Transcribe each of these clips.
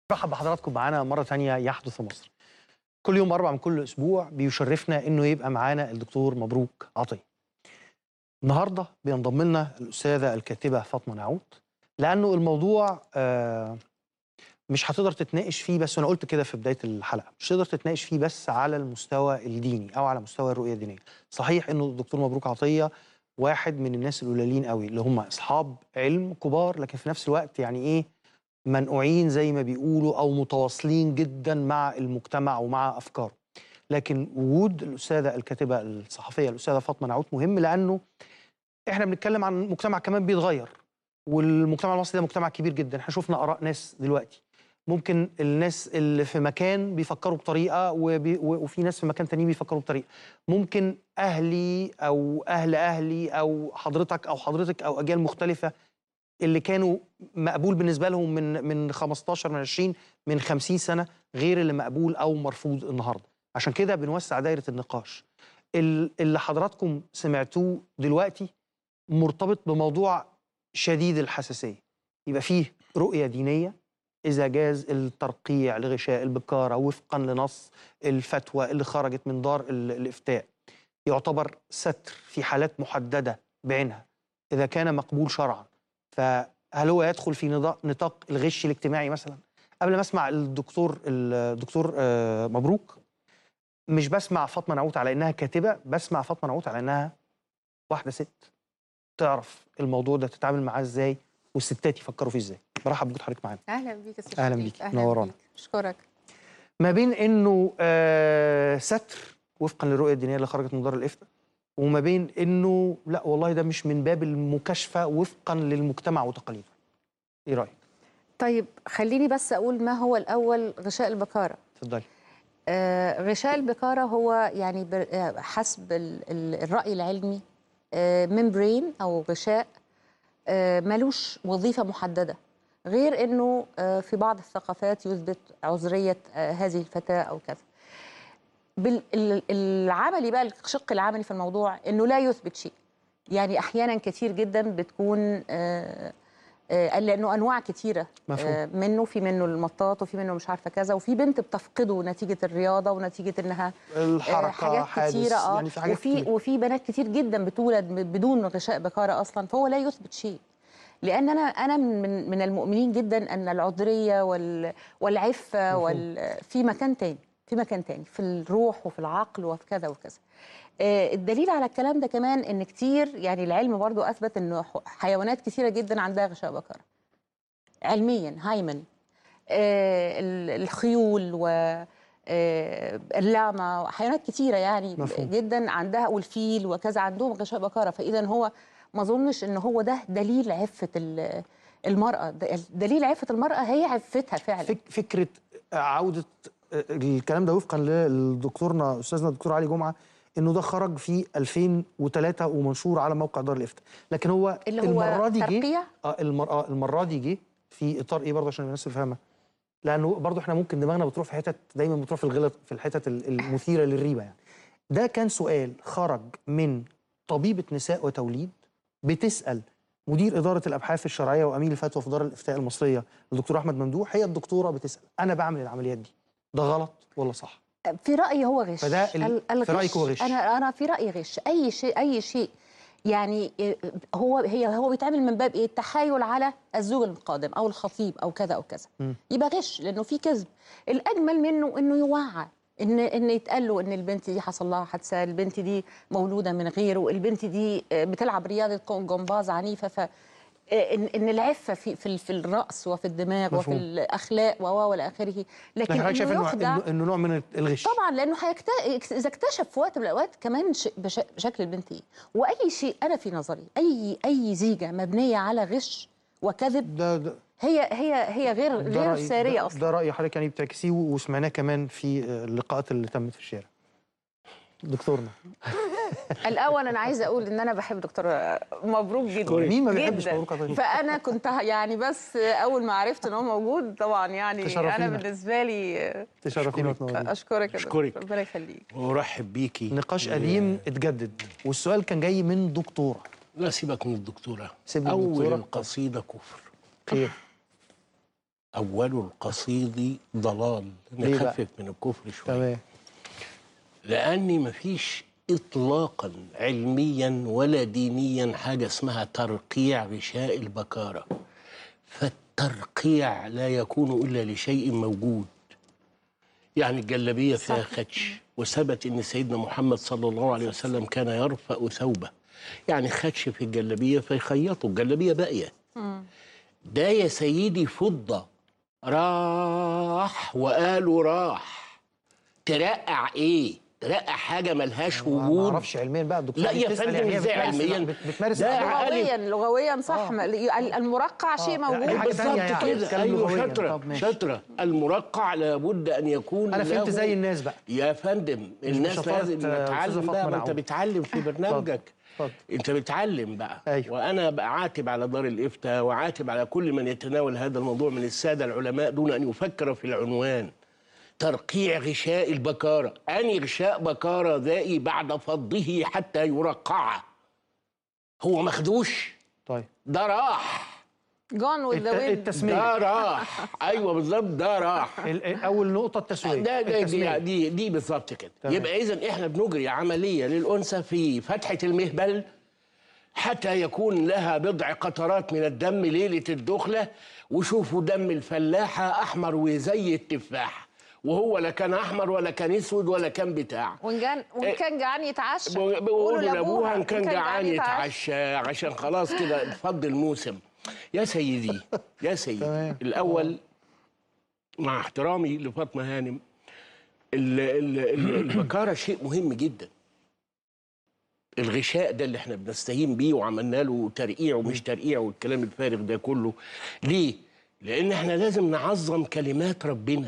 برحب بحضراتكم معانا مرة تانية يحدث في مصر. كل يوم أربع من كل أسبوع بيشرفنا إنه يبقى معانا الدكتور مبروك عطية. النهارده بينضم لنا الأستاذة الكاتبة فاطمة نعوت لأنه الموضوع آه مش هتقدر تتناقش فيه بس أنا قلت كده في بداية الحلقة، مش هتقدر تتناقش فيه بس على المستوى الديني أو على مستوى الرؤية الدينية. صحيح إنه الدكتور مبروك عطية واحد من الناس القليلين قوي اللي هم أصحاب علم كبار لكن في نفس الوقت يعني إيه منقوعين زي ما بيقولوا او متواصلين جدا مع المجتمع ومع افكاره لكن وجود الاستاذه الكاتبه الصحفيه الاستاذه فاطمه نعوت مهم لانه احنا بنتكلم عن مجتمع كمان بيتغير والمجتمع المصري ده مجتمع كبير جدا احنا شفنا اراء ناس دلوقتي ممكن الناس اللي في مكان بيفكروا بطريقه وبي وفي ناس في مكان تاني بيفكروا بطريقه ممكن اهلي او اهل اهلي او حضرتك او حضرتك او اجيال مختلفه اللي كانوا مقبول بالنسبه لهم من من 15 من 20 من 50 سنه غير اللي مقبول او مرفوض النهارده عشان كده بنوسع دايره النقاش اللي حضراتكم سمعتوه دلوقتي مرتبط بموضوع شديد الحساسيه يبقى فيه رؤيه دينيه اذا جاز الترقيع لغشاء البكاره وفقا لنص الفتوى اللي خرجت من دار الافتاء يعتبر ستر في حالات محدده بعينها اذا كان مقبول شرعا فهل هو يدخل في نطاق الغش الاجتماعي مثلا قبل ما اسمع الدكتور الدكتور مبروك مش بسمع فاطمه نعوت على انها كاتبه بسمع فاطمه نعوت على انها واحده ست تعرف الموضوع ده تتعامل معاه ازاي والستات يفكروا فيه ازاي برحب بوجود حضرتك معانا اهلا بيك يا اهلا بيك نورانا اشكرك ما بين انه آه ستر وفقا للرؤيه الدينيه اللي خرجت من دار الافتاء وما بين انه لا والله ده مش من باب المكاشفه وفقا للمجتمع وتقاليده. ايه رايك؟ طيب خليني بس اقول ما هو الاول غشاء البكاره. اتفضلي. آه غشاء البكاره هو يعني حسب ال ال الراي العلمي آه ممبرين او غشاء آه ملوش وظيفه محدده غير انه آه في بعض الثقافات يثبت عذريه آه هذه الفتاه او كذا. العملي بقى الشق العملي في الموضوع انه لا يثبت شيء يعني احيانا كتير جدا بتكون آآ آآ لانه انواع كتيره مفهوم. منه في منه المطاط وفي منه مش عارفه كذا وفي بنت بتفقده نتيجه الرياضه ونتيجه انها الحركه حاجات حادث كتيره اه يعني في حاجات وفي كتير. وفي بنات كتير جدا بتولد بدون غشاء بكاره اصلا فهو لا يثبت شيء لان انا انا من من المؤمنين جدا ان العذريه وال والعفه وال في مكان تاني في مكان تاني في الروح وفي العقل وفي كذا وكذا آه الدليل على الكلام ده كمان ان كتير يعني العلم برضو اثبت ان حيوانات كثيره جدا عندها غشاء بكره علميا هايمن آه الخيول و آه اللاما حيوانات كثيره يعني مفهوم. جدا عندها والفيل وكذا عندهم غشاء بكره فاذا هو ما اظنش ان هو ده دليل عفه المراه دليل عفه المراه هي عفتها فعلا فك فكره عوده الكلام ده وفقا لدكتورنا استاذنا الدكتور علي جمعه انه ده خرج في 2003 ومنشور على موقع دار الافتاء لكن هو, اللي هو المره دي ترقية؟ جه اه المر... آه المره دي جه في اطار ايه برضه عشان الناس تفهمها لانه برضه احنا ممكن دماغنا بتروح في حتت دايما بتروح في الغلط في الحتت المثيره للريبه يعني ده كان سؤال خرج من طبيبه نساء وتوليد بتسال مدير اداره الابحاث الشرعيه وامين الفتوى في دار الافتاء المصريه الدكتور احمد ممدوح هي الدكتوره بتسال انا بعمل العمليات دي ده غلط ولا صح؟ في رايي هو غش فده ال... في رايك هو غش انا انا في رايي غش اي شيء اي شيء يعني هو هي هو بيتعمل من باب ايه التحايل على الزوج القادم او الخطيب او كذا او كذا م. يبقى غش لانه في كذب الاجمل منه انه يوعى ان ان يتقال له ان البنت دي حصل لها حادثه البنت دي مولوده من غيره البنت دي بتلعب رياضه جمباز عنيفه ف ان ان العفه في في, في الراس وفي الدماغ مفهوم. وفي الاخلاق و والى اخره لكن لكن حضرتك شايف انه انه يخدع انه إنه نوع من الغش طبعا لانه هيكت... اذا اكتشف في وقت من الاوقات كمان ش... بش... بشكل البنت ايه واي شيء انا في نظري اي اي زيجه مبنيه على غش وكذب ده ده هي هي هي غير ده غير رأيي- ساريه ده, اصلا ده راي حضرتك يعني بتعكسيه وسمعناه كمان في اللقاءات اللي تمت في الشارع دكتورنا الاول انا عايزه اقول ان انا بحب دكتور مبروك جدا مين ما بيحبش جداً. مبروك عطية؟ فانا كنت يعني بس اول ما عرفت ان هو موجود طبعا يعني تشرفينا. انا بالنسبه لي تشرفينا وتنورينا اشكرك يا أشكرك. دكتور ربنا يخليك وارحب بيكي نقاش قديم اتجدد والسؤال كان جاي من دكتوره لا سيبك من الدكتورة سيبني أول الدكتورة. القصيدة كفر خير أول القصيد ضلال ليه بقى؟ نخفف من الكفر شوية تمام لأن مفيش إطلاقا علميا ولا دينيا حاجة اسمها ترقيع غشاء البكارة فالترقيع لا يكون إلا لشيء موجود يعني الجلابية فيها صح. خدش وثبت أن سيدنا محمد صلى الله عليه وسلم كان يرفأ ثوبه يعني خدش في الجلابية فيخيطه الجلابية باقية ده يا سيدي فضة راح وقالوا راح ترقع ايه ترقع حاجة ملهاش ما وجود اعرفش علميا بقى الدكتور لا دي يا بتسأل فندم يعني هي ازاي بتمارس- علميا بت- بتمارس ده الأدوية. عالم. لغويا لغويا صح ما- ال- المرقع شيء آه، موجود دي حاجة بالظبط تانية يعني، كده بتتكلم ايوه لغوياً. شاطره طب ماشي. شاطره المرقع لابد ان يكون انا فهمت له- زي الناس بقى يا فندم الناس بشطارة، لازم آه، نتعلم أستاذة بقى فاطمة ما انت نعوم. بتعلم في برنامجك اتفضل. انت بتعلم بقى أيوة. وانا بعاتب على دار الافتاء وعاتب على كل من يتناول هذا الموضوع من الساده العلماء دون ان يفكر في العنوان ترقيع غشاء البكاره اني غشاء بكاره ذائي بعد فضه حتى يرقع هو مخدوش طيب ده راح جون وذ الت- ذا ويند التسميه ده راح ايوه بالظبط ده راح ال- ال- اول نقطه التسويه ده ده التسمية. دي دي, دي بالظبط كده تمام. يبقى اذا احنا بنجري عمليه للانثى في فتحه المهبل حتى يكون لها بضع قطرات من الدم ليله الدخله وشوفوا دم الفلاحه احمر وزي التفاح وهو لا كان احمر ولا كان اسود ولا كان بتاع وان كان وان كان جعان يتعشى بيقولوا قولوا لابوها ان كان جعان جعان يتعشى عشان خلاص كده اتفضل الموسم يا سيدي يا سيدي تمام. الاول مع احترامي لفاطمه هانم ال- ال- ال- البكاره شيء مهم جدا الغشاء ده اللي احنا بنستهين بيه وعملنا له ترقيع ومش ترقيع والكلام الفارغ ده كله ليه؟ لان احنا لازم نعظم كلمات ربنا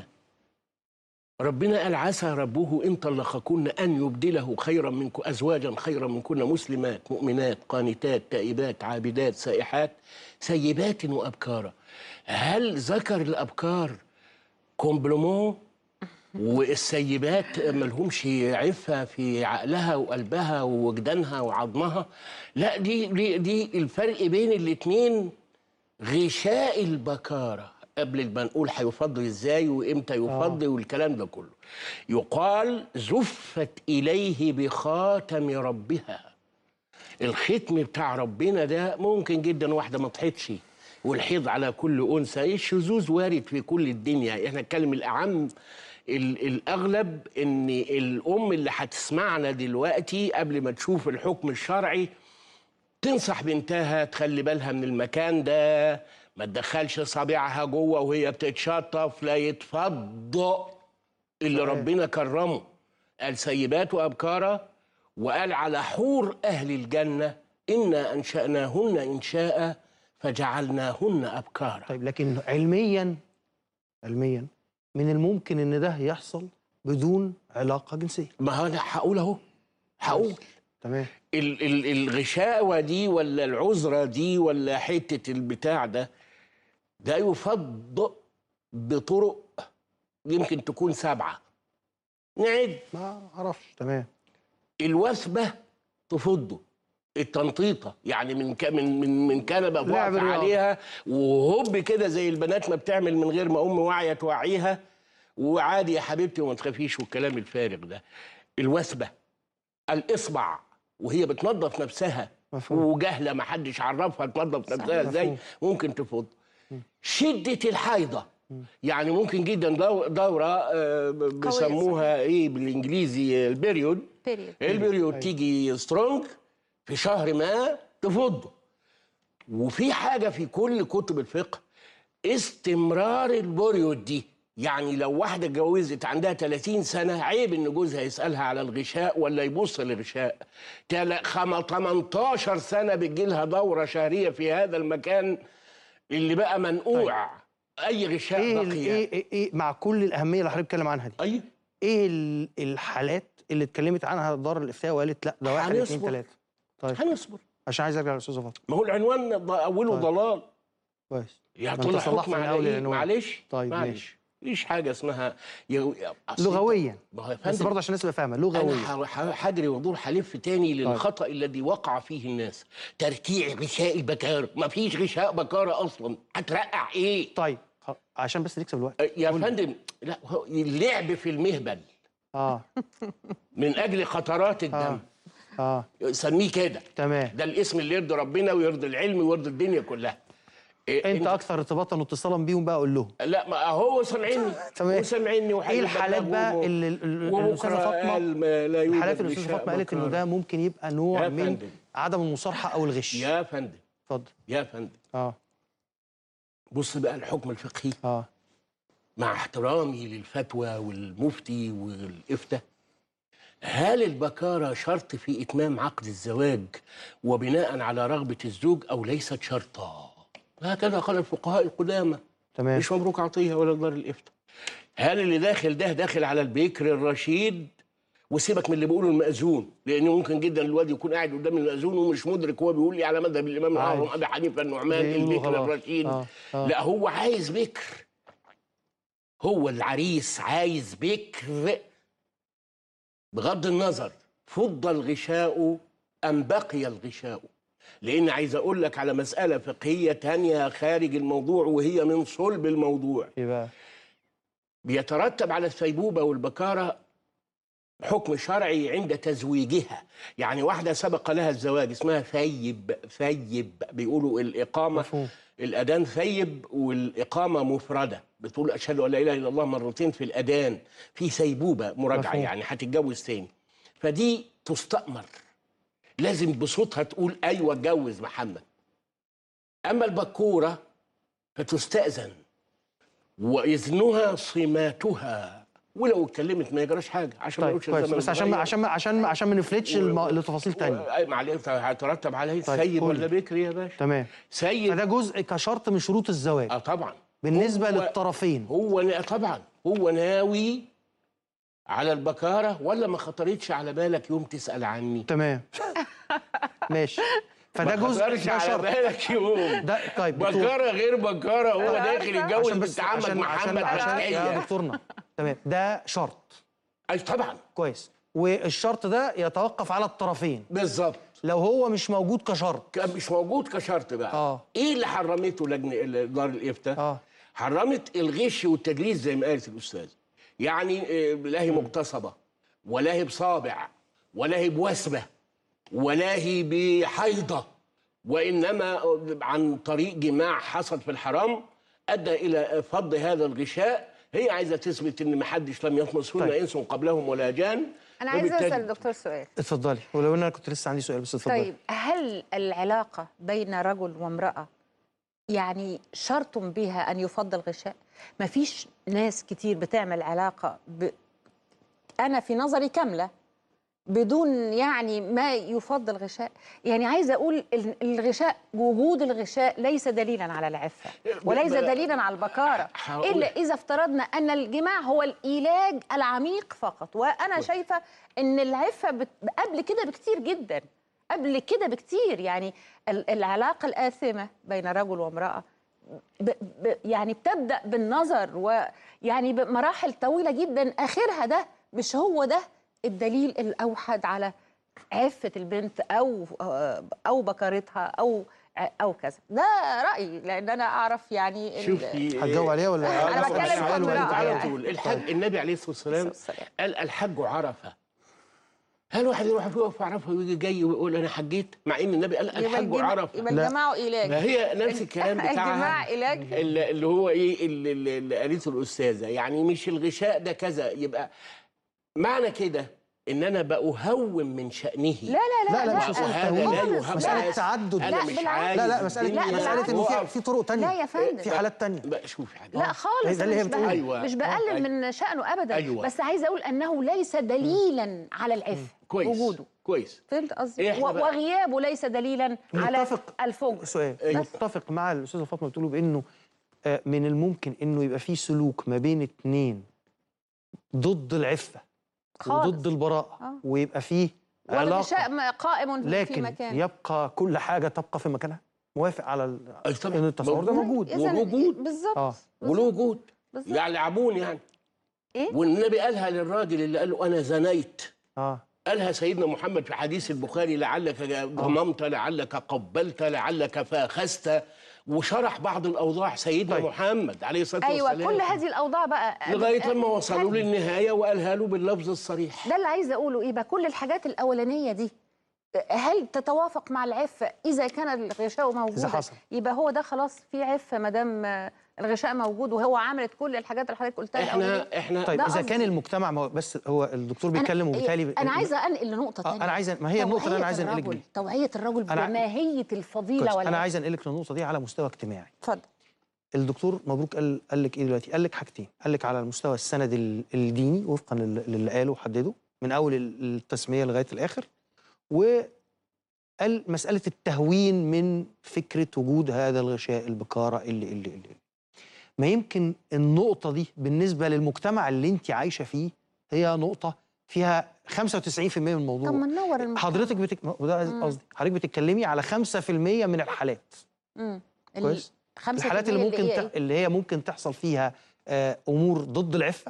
ربنا قال عسى ربه ان طلقكن ان يبدله خيرا منكم ازواجا خيرا منكن مسلمات مؤمنات قانتات تائبات عابدات سائحات سيبات وابكارا هل ذكر الابكار كومبلومون والسيبات ملهمش عفة في عقلها وقلبها ووجدانها وعظمها لا دي دي, دي الفرق بين الاتنين غشاء البكارة قبل ما نقول هيفضل ازاي وامتى يفضل والكلام ده كله يقال زفت اليه بخاتم ربها الختم بتاع ربنا ده ممكن جدا واحده ما تحيضش والحيض على كل انثى الشذوذ وارد في كل الدنيا احنا نتكلم الاعم ال- الاغلب ان الام اللي هتسمعنا دلوقتي قبل ما تشوف الحكم الشرعي تنصح بنتها تخلي بالها من المكان ده ما تدخلش صابعها جوه وهي بتتشطف لا يتفض اللي صحيح. ربنا كرمه قال سيبات وابكارا وقال على حور اهل الجنه انا انشاناهن انشاء فجعلناهن ابكارا طيب لكن علميا علميا من الممكن ان ده يحصل بدون علاقه جنسيه ما انا هقول اهو هقول تمام ال- ال- الغشاوة دي ولا العذرة دي ولا حتة البتاع ده ده يفض بطرق يمكن تكون سبعة نعد ما اعرفش تمام الوثبة تفضه التنطيطة يعني من ك... من من من كنبة لعب واقفة الرياضة. عليها وهوب كده زي البنات ما بتعمل من غير ما أم واعية توعيها وعادي يا حبيبتي وما تخافيش والكلام الفارغ ده الوثبة الإصبع وهي بتنظف نفسها مفهوم. وجهلة ما حدش عرفها تنظف نفسها ازاي مفهوم. ممكن تفض شدة الحيضة يعني ممكن جدا دو- دورة آه، ب- بيسموها ايه بالانجليزي البريود بيريود البريود أيوة. تيجي سترونج في شهر ما تفض وفي حاجة في كل كتب الفقه استمرار البريود دي يعني لو واحدة اتجوزت عندها 30 سنة عيب ان جوزها يسألها على الغشاء ولا يبص للغشاء تلا- خم- 18 سنة بتجيلها دورة شهرية في هذا المكان اللي بقى منقوع أي غشاء ايه ال- بقي ايه ايه, إيه مع كل الاهميه اللي حضرتك بتتكلم عنها دي أي ايه ال- الحالات اللي اتكلمت عنها دار الافتاء وقالت لا ده واحد اثنين هنصبر. ثلاثه طيب هنصبر عشان عايز ارجع للاستاذه فاطمه ما هو العنوان ض- أوله طيب. ضلال كويس يعني ما طول أنت صلحت الحكم من على أول إيه؟ العنوان. معلش طيب، معلش مفيش حاجة اسمها يو... أصل- لغويا ما هو يا بس فندم برضه عشان الناس تبقى فاهمه لغويا انا ح- ح- حدري وادور حلف تاني للخطا الذي وقع فيه الناس تركيع غشاء البكار ما فيش غشاء بكاره اصلا هترقع ايه طيب خ- عشان بس نكسب الوقت يا قول. فندم لا هو اللعب في المهبل اه من اجل قطرات الدم اه سميه كده تمام ده الاسم اللي يرضي ربنا ويرضي العلم ويرضي الدنيا كلها إيه انت اكثر ارتباطا واتصالا بيهم بقى قول لهم لا ما هو سامعني تمام. هو سامعني ايه الحالات بقى اللي ال- ال- الاستاذه فاطمه لا يوجد الحالات اللي الاستاذه غشاء فاطمه قالت انه بكار. ده ممكن يبقى نوع يا من فندم. عدم المصارحه او الغش يا فندم اتفضل يا فندم اه بص بقى الحكم الفقهي اه مع احترامي للفتوى والمفتي والافتاء هل البكارة شرط في إتمام عقد الزواج وبناء على رغبة الزوج أو ليست شرطا هكذا قال الفقهاء القدامى تمام مش مبروك عطية ولا دار الإفتاء هل اللي داخل ده داخل على البكر الرشيد وسيبك من اللي بيقوله المأذون لأنه ممكن جدا الواد يكون قاعد قدام المأذون ومش مدرك هو بيقول لي على مذهب الإمام عادي. الأعظم أبي حنيفة النعمان بيقولوا البكر خلاص. الرشيد آه. آه. لا هو عايز بكر هو العريس عايز بكر بغض النظر فض الغشاء أم بقي الغشاء لأن عايز أقول لك على مسألة فقهية تانية خارج الموضوع وهي من صلب الموضوع ايه بقى بيترتب على الثيبوبة والبكارة حكم شرعي عند تزويجها يعني واحدة سبق لها الزواج اسمها ثيب ثيب بيقولوا الإقامة مفهوم الأذان ثيب والإقامة مفردة بتقول أشهد أن لا إله إلا الله مرتين في الأذان في ثيبوبة مراجعة مفهوم. يعني هتتجوز تاني فدي تستأمر لازم بصوتها تقول أيوة اتجوز محمد أما البكورة فتستأذن وإذنها صماتها ولو اتكلمت ما يجراش حاجة عشان ما طيب نقولش كويس الزمن بس عشان ما اتغير. عشان ما عشان ما عشان ما نفلتش الم... لتفاصيل تانية و- أي معلش هيترتب عليه طيب، سيد قول. ولا بكر يا باشا تمام سيد فده جزء كشرط من شروط الزواج اه طبعا بالنسبه هو- للطرفين هو نا- طبعا هو ناوي على البكاره ولا ما خطرتش على بالك يوم تسال عني تمام ماشي فده ما جزء خطرش ده على شرط بالك يوم ده طيب دكتور بكاره غير بكاره هو أنا داخل عارفة. يتجوز عشان بنت بس عمك عشان محمد عشان, عشان يا فتحية دكتورنا تمام ده شرط اي طبعا كويس والشرط ده يتوقف على الطرفين بالظبط لو هو مش موجود كشرط كان مش موجود كشرط بقى آه. ايه اللي حرمته لجنه دار الافتاء اه حرمت الغش والتدليس زي ما قالت الاستاذ يعني آه، لا هي مغتصبه ولا هي بصابع ولا هي بوسبه ولا هي بحيضه وانما عن طريق جماع حصل في الحرام ادى الى فض هذا الغشاء هي عايزه تثبت ان ما حدش لم يطمسهن طيب. انس قبلهم ولا جان انا عايزه وبالتالي- اسال الدكتور سؤال اتفضلي ولو ان انا كنت لسه عندي سؤال بس اتفضلي طيب هل العلاقة بين رجل وامرأة يعني شرط بها أن يفضل غشاء؟ ما فيش ناس كتير بتعمل علاقة ب... أنا في نظري كاملة بدون يعني ما يفضل غشاء يعني عايزة أقول ال- الغشاء وجود الغشاء ليس دليلا على العفة وليس ب- دليلا على البكارة هقول- إلا إذا افترضنا أن الجماع هو العلاج العميق فقط وأنا شايفة أن العفة بت... قبل كده بكتير جدا قبل كده بكتير يعني ال- العلاقة الآثمة بين رجل وامرأة ب... ب... يعني بتبدأ بالنظر ويعني بمراحل طويلة جدا آخرها ده مش هو ده الدليل الأوحد على عفة البنت أو أو بكارتها أو أو كذا ده رأيي لأن أنا أعرف يعني ال- شوفي هتجاوب عليها ولا أنا أسأل بتكلم سؤال في ولا أنت امرأة على عارف؟ يعني. طول الحج النبي عليه الصلاه والسلام السلام. قال الحج عرفه هل واحد يروح يقف في عرفه ويجي جاي ويقول انا حجيت مع ان النبي قال يبقى الحج الجماع- عرفه يبقى لا. الجماع علاج ما هي نفس الكلام الجماع بتاعها علاج اللي اللي هو ايه اللي, اللي- اللي قالته الاستاذه يعني مش الغشاء ده كذا يبقى معنى كده ان انا بأهون من شأنه لا لا لا لا مش لا مسألة وهذا تهوين لا خالص. يهمس. مسألة تعدد انا لا، مش بالعكس. عايز لا لا مسألة لا، الدنيا مسألة إن في تقف. في طرق تانية لا يا فندم. في حالات تانية بقى شوفي حاجه لا خالص ده اللي أنا هي مش بتقول. بقلل أيوة. مش بقلل أيوة. من شأنه ابدا أيوة. بس عايزه اقول انه ليس دليلا على العفه كويس وجوده كويس فهمت قصدي إحنا و- بقى- وغيابه ليس دليلا على متفق. الفجر سؤال أيوة. متفق مع الاستاذه فاطمه بتقوله بانه آه، من الممكن انه يبقى في سلوك ما بين اتنين ضد العفه خالص. وضد البراءه آه. ويبقى فيه والغشاء علاقه م- قائم في لكن مكان يبقى كل حاجه تبقى في مكانها موافق على ال- أي طبعا. ان التصور ده موجود إذن ووجود. بالظبط اه وله وجود بالظبط. يلعبون يعني إيه؟ والنبي قالها للراجل اللي قال له انا زنيت اه قالها سيدنا محمد في حديث البخاري لعلك ضممت لعلك قبلت لعلك فاخذت وشرح بعض الاوضاع سيدنا طيب. محمد عليه الصلاه ايوه والسلام كل هذه الاوضاع بقى لغايه لما هل- وصلوا للنهايه وقالها له باللفظ الصريح ده اللي عايزه اقوله ايه بقى كل الحاجات الاولانيه دي هل تتوافق مع العفه اذا كان الغشاء موجود إذا حصل. يبقى هو ده خلاص في عفه ما دام آه، الغشاء موجود وهو عملت كل الحاجات اللي حضرتك قلتها الأولانية. احنا احنا طيب ده اذا كان قصدي. المجتمع ما هو- بس هو الدكتور أنا- بيتكلم وبالتالي انا عايزه انقل لنقطه آه، ثانيه انا عايز ما هي النقطه اللي انا عايز انقلك الرجل بيها توعيه الرجل أنا- بماهيه الفضيله كويس. ولا انا عايز انقلك للنقطه دي على مستوى اجتماعي اتفضل الدكتور مبروك قال قال لك ايه دلوقتي؟ قال لك حاجتين، قال لك على المستوى السند ال- الديني وفقا لل- للي قاله وحدده من اول ال- التسميه لغايه الاخر وقال مساله التهوين من فكره وجود هذا الغشاء البكاره اللي اللي اللي ما يمكن النقطه دي بالنسبه للمجتمع اللي انت عايشه فيه هي نقطه فيها 95% من الموضوع طب ما ننور المجتمع. حضرتك بتك... وده مم. قصدي حضرتك بتتكلمي على 5% من الحالات امم كويس الحالات اللي ممكن هي ت... إيه؟ اللي هي ممكن تحصل فيها آه، امور ضد العفه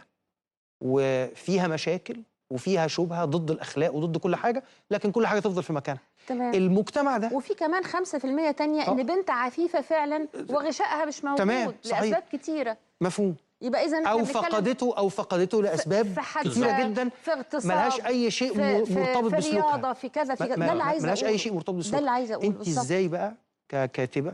وفيها مشاكل وفيها شبهه ضد الاخلاق وضد كل حاجه لكن كل حاجه تفضل في مكانها تمام المجتمع ده وفي كمان 5% تانية آه. ان بنت عفيفه فعلا وغشائها مش موجود تمام، صحيح. لاسباب كتيره مفهوم يبقى اذا إحنا او بنتكلم فقدته او فقدته لاسباب في حادثة، كتيره جدا في اغتصاب ملهاش اي شيء في, م- في, مرتبط في بسلوكها رياضه في كذا في ما- كذا ما- ده اللي عايزه ملهاش اقوله اي شيء مرتبط ده بسلوكها اللي عايزه اقوله انت بالظبط. ازاي بقى ككاتبه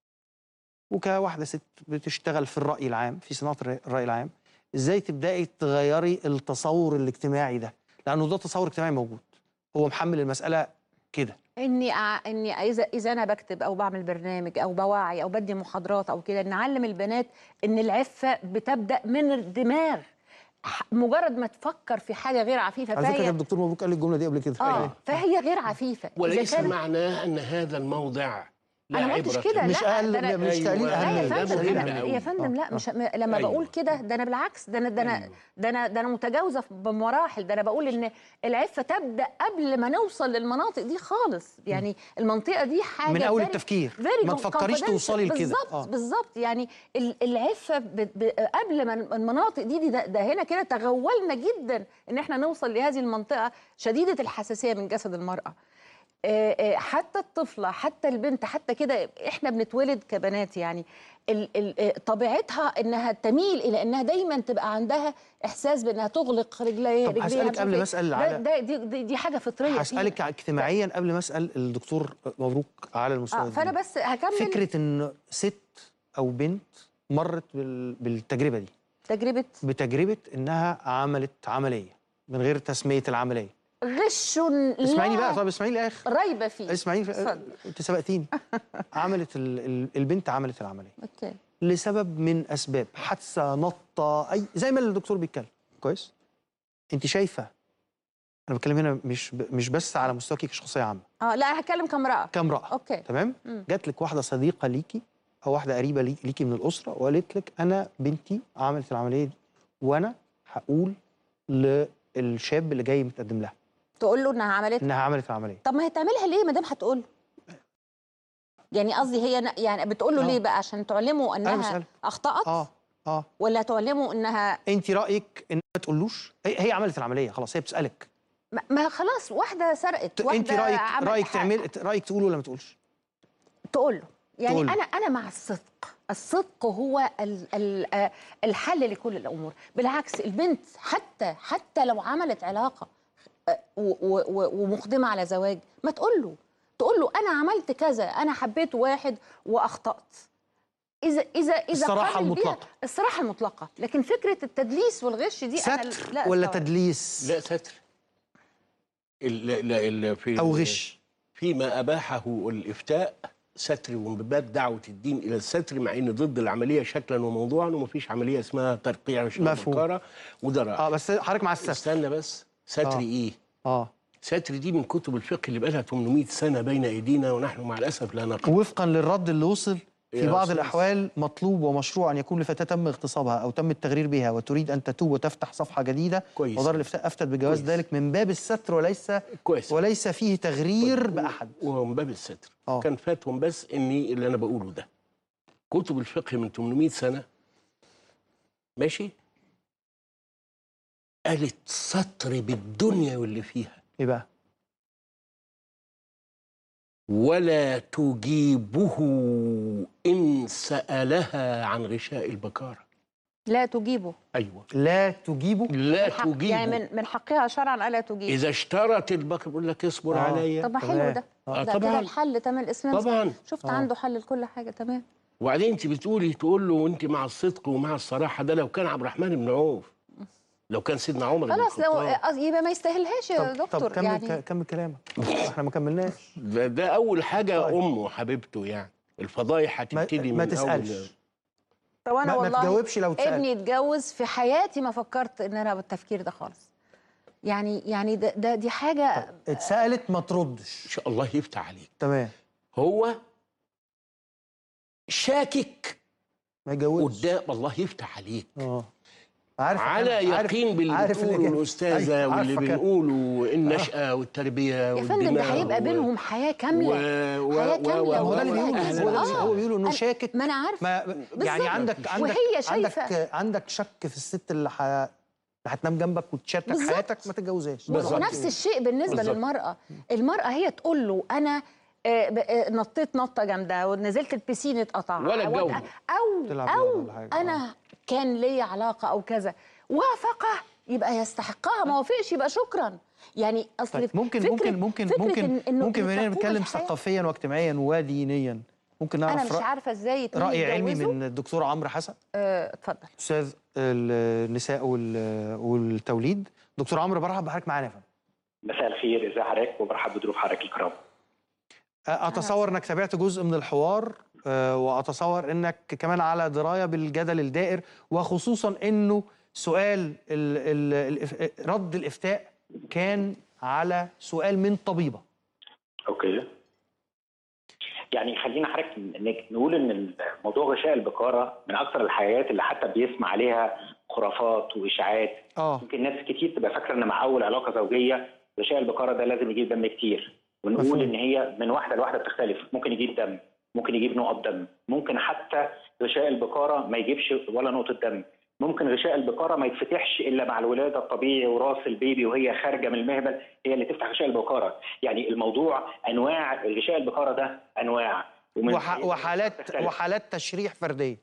وكواحده ست بتشتغل في الراي العام في صناعه الرأي- الراي العام ازاي تبداي تغيري التصور الاجتماعي ده لانه ده تصور اجتماعي موجود هو محمل المساله كده اني أع... اني اذا اذا انا بكتب او بعمل برنامج او بوعي او بدي محاضرات او كده نعلم البنات ان العفه بتبدا من الدماغ ح- مجرد ما تفكر في حاجه غير عفيفه على فكره فهي الدكتور مبروك قال لي الجمله دي قبل كده اه فهي غير عفيفه إذا وليس كانت- معناه ان هذا الموضع لا انا ما قلتش عبرة كده مش لا اقل ده أنا- مش تقليل أيوة. لا يا اهميه ده فندم مهم لا أوي. يا فندم لا آه. مش م- لما أيوة. بقول كده ده انا بالعكس ده انا ده انا أيوة. ده انا ده انا متجاوزه بمراحل ده انا بقول ان العفه تبدا قبل ما نوصل للمناطق دي خالص يعني المنطقه دي حاجه من اول very- التفكير very ما تفكريش confidential. توصلي لكده بالظبط آه. بالظبط يعني ال- العفه ب... ب... قبل ما المناطق دي, دي ده, ده هنا كده تغولنا جدا ان احنا نوصل لهذه المنطقه شديده الحساسيه من جسد المراه آه، آه، حتى الطفله حتى البنت حتى كده احنا بنتولد كبنات يعني ال- ال- آه، طبيعتها انها تميل الى انها دايما تبقى عندها احساس بانها تغلق رجليها طب رجليها هسألك مش قبل عارفة ما أسأل إيه. على- ده, ده دي, دي, دي حاجه فطريه فيها. هسالك اجتماعيا قبل ما اسال الدكتور مبروك على المستوى آه فانا الديني. بس هكمل فكره ان ست او بنت مرت بال- بالتجربه دي تجربه بتجربه انها عملت عمليه من غير تسميه العمليه غش لا اسمعيني بقى طب اسمعيني الاخر ريب فيه اسمعيني في- اتفضل. انت سبقتيني عملت ال... ال- البنت عملت العمليه اوكي لسبب من اسباب حادثه نطه اي زي ما الدكتور بيتكلم كويس انت شايفه انا بتكلم هنا مش ب... مش بس على مستواك كشخصيه عامه اه لا هتكلم كامراه كامراه اوكي تمام مم. جات لك واحده صديقه ليكي او واحده قريبه ليك- ليكي من الاسره وقالت لك انا بنتي عملت العمليه دي وانا هقول للشاب اللي جاي متقدم لها تقول له انها عملت انها عملت العمليه طب ما هي تعملها ليه ما دام هتقول له يعني قصدي هي ن- يعني بتقول له آه. ليه بقى عشان تعلمه انها بسألك. اخطات اه اه ولا تعلمه انها انت رايك ان ما تقولوش هي, هي عملت العمليه خلاص هي بتسالك ما- ما خلاص واحده سرقت ت- واحده انت رايك عملت رايك حاجة. تعمل رايك تقول ولا ما تقولش تقول له يعني تقول له. انا انا مع الصدق الصدق هو ال ال آه، الحل لكل الامور بالعكس البنت حتى حتى لو عملت علاقه آه، و- و- و- ومقدمه على زواج ما تقول له تقول له انا عملت كذا انا حبيت واحد واخطات اذا اذا اذا الصراحة قابل بيها- المطلقة. الصراحه المطلقه لكن فكره التدليس والغش دي انا ستر لا ولا أستوعب. تدليس لا ستر ال- لا لا ال- في او غش فيما اباحه الافتاء ستر ومن باب دعوه الدين الى الستر مع ان ضد العمليه شكلا وموضوعا ومفيش عمليه اسمها ترقيع مفهوم. شبكاره وده رأي. اه بس حضرتك مع الستر استنى بس ستر آه. ايه؟ اه ستر دي من كتب الفقه اللي بقالها 800 سنه بين ايدينا ونحن مع الاسف لا نقرا وفقا للرد اللي وصل في يا بعض أستاذ. الأحوال مطلوب ومشروع أن يكون لفتاة تم اغتصابها أو تم التغرير بها وتريد أن تتوب وتفتح صفحة جديدة كويس. ودار الإفتاء أفتت بجواز كويس. ذلك من باب الستر وليس كويس وليس فيه تغرير بأحد ومن باب الستر آه. كان فاتهم بس اني اللي انا بقوله ده كتب الفقه من 800 سنه ماشي قالت سطر بالدنيا واللي فيها إيه بقى؟ ولا تجيبه إن سألها عن غشاء البكارة لا تجيبه أيوة لا تجيبه لا من حق تجيبه يعني من من حقها شرعا الا تجيب إذا اشترت البكر بيقول لك اصبر آه. عليا طب ما حلو تمام. ده آه، ده طبعاً. كده الحل تمام الاسلام طبعاً. شفت آه. عنده حل لكل حاجه تمام وبعدين انت بتقولي تقول له انت مع الصدق ومع الصراحه ده لو كان عبد الرحمن بن عوف لو كان سيدنا عمر بن خلاص لو الخطاب. آه، يبقى ما يستاهلهاش يا طب دكتور طب كمل يعني يعني كمل كلامك احنا ما كملناش ده, ده اول حاجه طيب. امه حبيبته يعني الفضايح ما, هتبتدي ما من تسالش اول طب انا ما, ما والله تجاوبش لو تسال ابني اتجوز في حياتي ما فكرت ان انا بالتفكير ده خالص يعني يعني ده, ده دي حاجه اتسالت ما تردش ان شاء الله يفتح عليك تمام هو شاكك ما يجاوبش قدام الله يفتح عليك اه عارف على عارف- يقين باللي عارف بتقوله الإجابة. الاستاذه أيوة، واللي عارفة كده. بنقوله النشاه والتربيه يا فندم ده والدماغ هيبقى و- بينهم حياه كامله و... حياة و... كاملة. و... ما هو ده اللي و- بيقوله أهلاً هو ده وسهلاً. هو بيقول انه أنا- شاكك ما انا عارفه ما يعني بالظبط. عندك عندك وهي شايفة. عندك عندك شك في الست اللي ح... اللي هتنام جنبك وتشاركك بالظبط. حياتك ما تتجوزهاش بالظبط. ونفس الشيء بالنسبه بالظبط. للمراه المراه هي تقول له انا آه، ب- آه، نطيت نطه جامده ونزلت البسين اتقطع ولا أو- اتجوز. او تلعب او رياضة ولا حاجة. انا كان لي علاقه او كذا وافقه يبقى يستحقها ما وافقش يبقى شكرا يعني اصل طيب ممكن فكرة ممكن ممكن فكرة ممكن إن- إنه ممكن بما اننا تكون بنتكلم الحياة- ثقافيا واجتماعيا ودينيا ممكن انا نعرف مش رأ- عارفه ازاي اتنين راي علمي يتجوزوا. من الدكتور عمرو حسن آه، اتفضل استاذ النساء وال- والتوليد دكتور عمرو برحب بحضرتك معانا يا فندم مساء الخير ازي حضرتك وبرحب بضيوف حضرتك الكرام اتصور انك تابعت جزء من الحوار آه، واتصور انك كمان على درايه بالجدل الدائر وخصوصا انه سؤال ال ال ال رد الافتاء كان على سؤال من طبيبه اوكي يعني خلينا حضرتك ن- نقول ان موضوع غشاء البكاره من اكثر الحياات اللي حتى بيسمع عليها خرافات واشاعات اه يمكن ناس كتير تبقى فاكره ان مع اول علاقه زوجيه غشاء البكاره ده لازم يجيب دم كتير ونقول مفهوم. ان هي من واحده لواحده بتختلف ممكن يجيب دم ممكن يجيب نقط دم ممكن حتى غشاء البكاره ما يجيبش ولا نقطه دم ممكن غشاء البكاره ما يتفتحش الا مع الولاده الطبيعي وراس البيبي وهي خارجه من المهبل هي اللي تفتح غشاء البكاره يعني الموضوع انواع غشاء البكاره ده انواع ومن وح وحالات تختلف. وحالات تشريح فرديه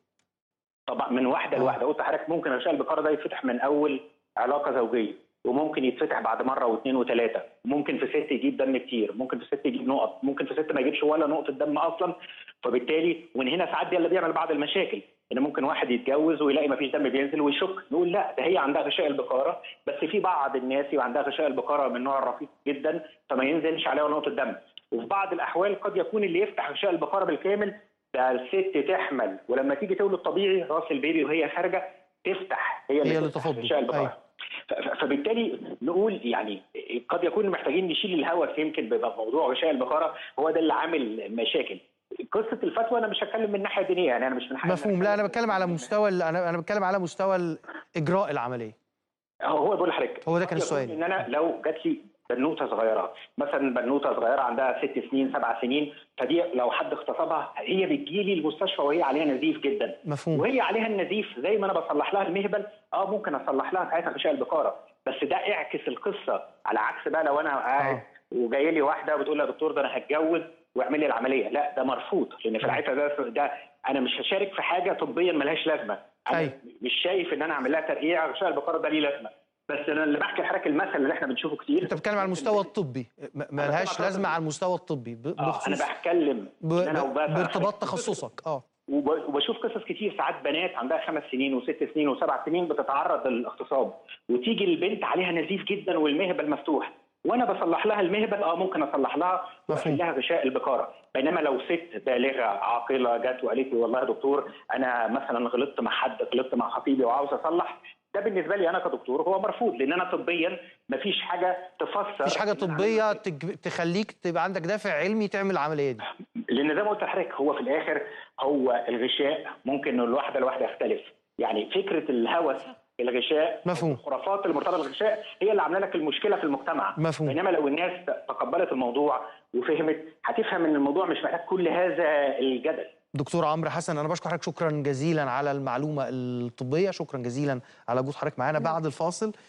طبعا من واحده آه. لواحده قلت لحضرتك ممكن غشاء البكاره ده يتفتح من اول علاقه زوجيه وممكن يتفتح بعد مره واثنين وثلاثه ممكن في ست يجيب دم كتير ممكن في ست يجيب نقط ممكن في ست ما يجيبش ولا نقطه دم اصلا فبالتالي ومن هنا ساعات ده اللي بيعمل بعض المشاكل ان ممكن واحد يتجوز ويلاقي ما فيش دم بينزل ويشك نقول لا ده هي عندها غشاء البكاره بس في بعض الناس يبقى عندها غشاء البكاره من النوع الرفيق جدا فما ينزلش عليها ولا نقطه دم وفي بعض الاحوال قد يكون اللي يفتح غشاء البكاره بالكامل ده الست تحمل ولما تيجي تولد طبيعي راس البيبي وهي خارجه تفتح هي اللي, هي اللي تفتح تفضل. غشاء البكاره أيوة. ف- ف- فبالتالي نقول يعني قد يكون محتاجين نشيل الهوس يمكن بيبقى موضوع غشاء البكاره هو ده اللي عامل مشاكل قصه الفتوى انا مش هتكلم من ناحيه دينيه يعني انا مش من حق مفهوم لا انا بتكلم على مستوى ال- انا انا بتكلم على مستوى اجراء العمليه هو هو بقول لحضرتك هو ده كان قد يكون السؤال. ان انا لو جات لي بنوته صغيره مثلا بنوته صغيره عندها ست سنين سبع سنين فدي لو حد اغتصبها هي بتجي لي المستشفى وهي عليها نزيف جدا مفهوم وهي عليها النزيف زي ما انا بصلح لها المهبل اه ممكن اصلح لها ساعتها غشاء البكاره بس ده اعكس القصه على عكس بقى لو انا قاعد آه. وجاي لي واحده بتقول لي يا دكتور ده انا هتجوز واعمل لي العمليه لا ده مرفوض لان في الحته ده ده انا مش هشارك في حاجه طبيا ملهاش لازمه انا أيوة. مش شايف ان انا اعمل لها ترقيع غشاء البقره ده ليه لازمه بس انا اللي بحكي لحضرتك المثل اللي احنا بنشوفه كتير انت بتتكلم على المستوى الطبي م- ملهاش بتكلم على لازمه على المستوى الطبي ب- اه انا بخصوص بتكلم ب- إن أنا ب- وبقى- بارتباط تخصصك اه وب- وبشوف قصص كتير ساعات بنات عندها خمس سنين وست سنين وسبع سنين بتتعرض للاغتصاب وتيجي البنت عليها نزيف جدا والمهبل مفتوح وانا بصلح لها المهبل اه ممكن اصلح لها مفهوم. واقفل لها غشاء البكاره بينما لو ست بالغه عاقله جت وقالت لي والله يا دكتور انا مثلا غلطت مع حد غلطت مع خطيبي وعاوز اصلح ده بالنسبه لي انا كدكتور هو مرفوض لان انا طبيا مفيش حاجه تفسر مفيش حاجه إن أنا طبيه أعمل تج... تخليك تبقى عندك دافع علمي تعمل العمليه دي لان زي ما قلت لحضرتك هو في الاخر هو الغشاء ممكن إنه الواحده لواحده يختلف يعني فكره الهوس الغشاء مفهوم. الخرافات المرتبطه بالغشاء هي اللي عامله لك المشكله في المجتمع مفهوم. بينما لو الناس تقبلت الموضوع وفهمت هتفهم ان الموضوع مش محتاج كل هذا الجدل دكتور عمرو حسن انا بشكر حضرتك شكرا جزيلا على المعلومه الطبيه شكرا جزيلا على وجود حضرتك معانا بعد الفاصل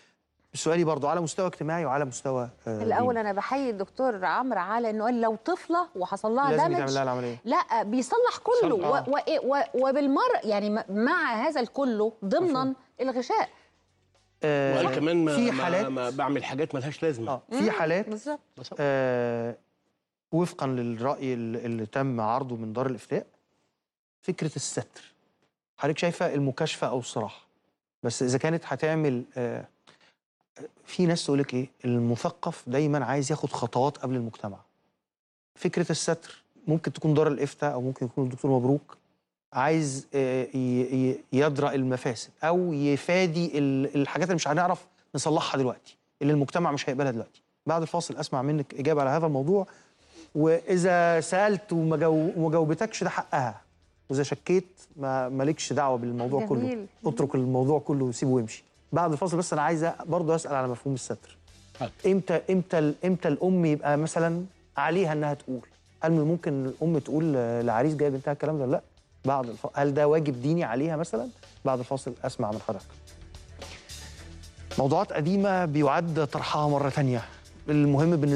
سؤالي برضو على مستوى اجتماعي وعلى مستوى آه، الاول ديني. انا بحيي الدكتور عمرو على انه قال لو طفله وحصل لها لازم دامج يتعمل لها العمليه لا بيصلح كله صلح. و و و وبالمره يعني م- مع هذا الكله ضمنا الغشاء آه، وقال كمان ما, في ما, حالات ما بعمل حاجات ملهاش لازمه اه في حالات بالظبط آه وفقا للراي اللي اللي تم عرضه من دار الافتاء فكره الستر حضرتك شايفه المكاشفه او الصراحه بس اذا كانت هتعمل آه في ناس تقول لك ايه المثقف دايما عايز ياخد خطوات قبل المجتمع فكره الستر ممكن تكون دار الافتاء او ممكن يكون الدكتور مبروك عايز آه، ي- ي- يدرأ المفاسد او يفادي ال- الحاجات اللي مش هنعرف نصلحها دلوقتي اللي المجتمع مش هيقبلها دلوقتي بعد الفاصل اسمع منك اجابه على هذا الموضوع واذا سالت وما جو- وما جاوبتكش ده حقها واذا شكيت ما مالكش دعوه بالموضوع كله جميل. اترك الموضوع كله وسيبه ويمشي بعد الفاصل بس انا عايزه برضه اسال على مفهوم الستر حاضر. امتى امتى امتى الام يبقى مثلا عليها انها تقول هل من الممكن الام تقول لعريس جاي بنتها الكلام ده لا بعد الف... هل ده واجب ديني عليها مثلا بعد الفاصل اسمع من حضرتك موضوعات قديمه بيعد طرحها مره تانية المهم بالنسبه